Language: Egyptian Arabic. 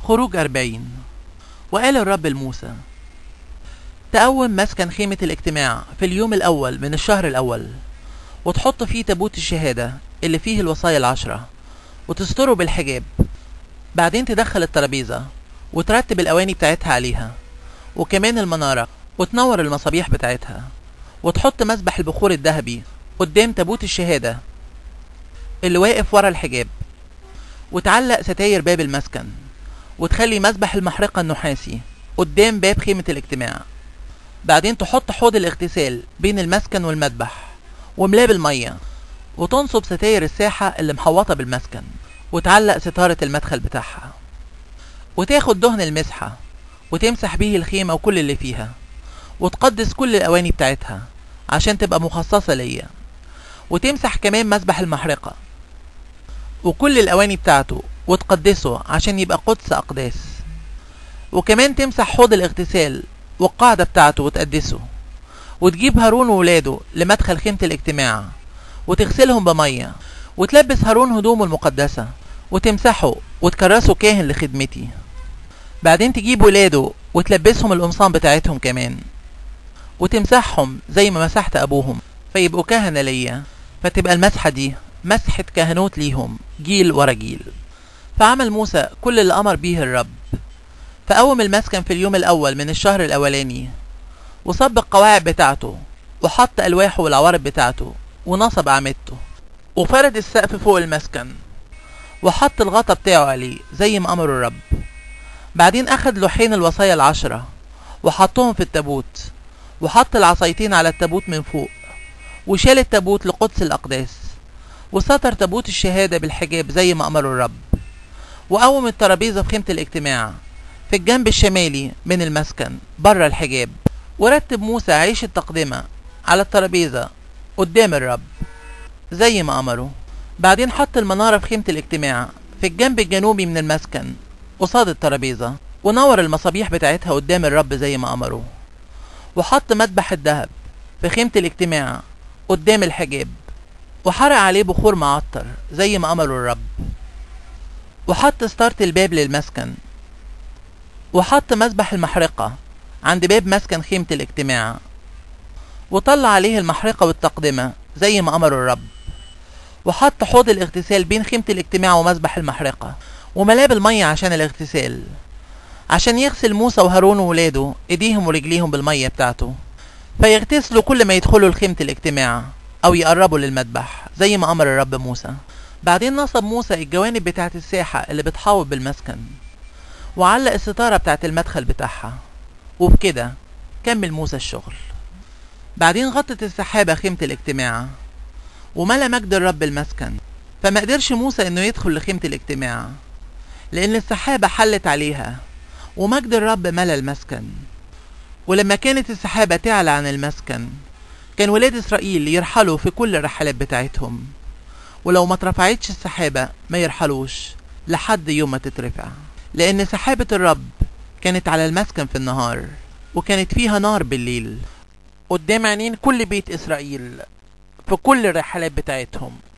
خروج أربعين وقال الرب لموسى تقوم مسكن خيمة الاجتماع في اليوم الأول من الشهر الأول وتحط فيه تابوت الشهادة اللي فيه الوصايا العشرة وتستره بالحجاب بعدين تدخل الترابيزة وترتب الأواني بتاعتها عليها وكمان المنارة وتنور المصابيح بتاعتها وتحط مسبح البخور الذهبي قدام تابوت الشهادة اللي واقف ورا الحجاب وتعلق ستاير باب المسكن وتخلي مسبح المحرقة النحاسي قدام باب خيمة الاجتماع بعدين تحط حوض الاغتسال بين المسكن والمذبح وملاه بالمية وتنصب ستاير الساحة اللي محوطة بالمسكن وتعلق ستارة المدخل بتاعها وتاخد دهن المسحة وتمسح بيه الخيمة وكل اللي فيها وتقدس كل الأواني بتاعتها عشان تبقى مخصصة ليا وتمسح كمان مسبح المحرقة وكل الأواني بتاعته وتقدسه عشان يبقى قدس أقداس وكمان تمسح حوض الاغتسال والقاعدة بتاعته وتقدسه وتجيب هارون وولاده لمدخل خيمة الاجتماع وتغسلهم بمية وتلبس هارون هدومه المقدسة وتمسحه وتكرسه كاهن لخدمتي بعدين تجيب ولاده وتلبسهم القمصان بتاعتهم كمان وتمسحهم زي ما مسحت أبوهم فيبقوا كهنة ليا فتبقى المسحة دي مسحة كهنوت ليهم جيل ورا جيل فعمل موسى كل اللي أمر بيه الرب فقوم المسكن في اليوم الأول من الشهر الأولاني وصب القواعد بتاعته وحط ألواحه والعوارض بتاعته ونصب أعمدته وفرد السقف فوق المسكن وحط الغطا بتاعه عليه زي ما أمر الرب بعدين أخد لوحين الوصايا العشرة وحطهم في التابوت وحط العصايتين على التابوت من فوق وشال التابوت لقدس الأقداس وستر تابوت الشهادة بالحجاب زي ما أمره الرب وقوم الترابيزة في خيمة الاجتماع في الجنب الشمالي من المسكن بره الحجاب ورتب موسى عيش التقدمة على الترابيزة قدام الرب زي ما أمره بعدين حط المنارة في خيمة الاجتماع في الجنب الجنوبي من المسكن قصاد الترابيزة ونور المصابيح بتاعتها قدام الرب زي ما أمره وحط مذبح الذهب في خيمة الاجتماع قدام الحجاب وحرق عليه بخور معطر زي ما أمره الرب وحط ستارة الباب للمسكن وحط مسبح المحرقة عند باب مسكن خيمة الاجتماع وطلع عليه المحرقة والتقدمة زي ما أمر الرب وحط حوض الاغتسال بين خيمة الاجتماع ومسبح المحرقة وملاه بالمية عشان الاغتسال عشان يغسل موسى وهارون وولاده ايديهم ورجليهم بالمية بتاعته فيغتسلوا كل ما يدخلوا لخيمة الاجتماع أو يقربوا للمذبح زي ما أمر الرب موسى بعدين نصب موسى الجوانب بتاعة الساحة اللي بتحاوط بالمسكن وعلق الستارة بتاعة المدخل بتاعها وبكده كمل موسى الشغل بعدين غطت السحابة خيمة الاجتماع وملا مجد الرب المسكن فما قدرش موسى انه يدخل لخيمة الاجتماع لان السحابة حلت عليها ومجد الرب ملا المسكن ولما كانت السحابة تعلى عن المسكن كان ولاد إسرائيل يرحلوا في كل الرحلات بتاعتهم ولو ما اترفعتش السحابة ما يرحلوش لحد يوم ما تترفع لأن سحابة الرب كانت على المسكن في النهار وكانت فيها نار بالليل قدام عينين كل بيت إسرائيل في كل الرحلات بتاعتهم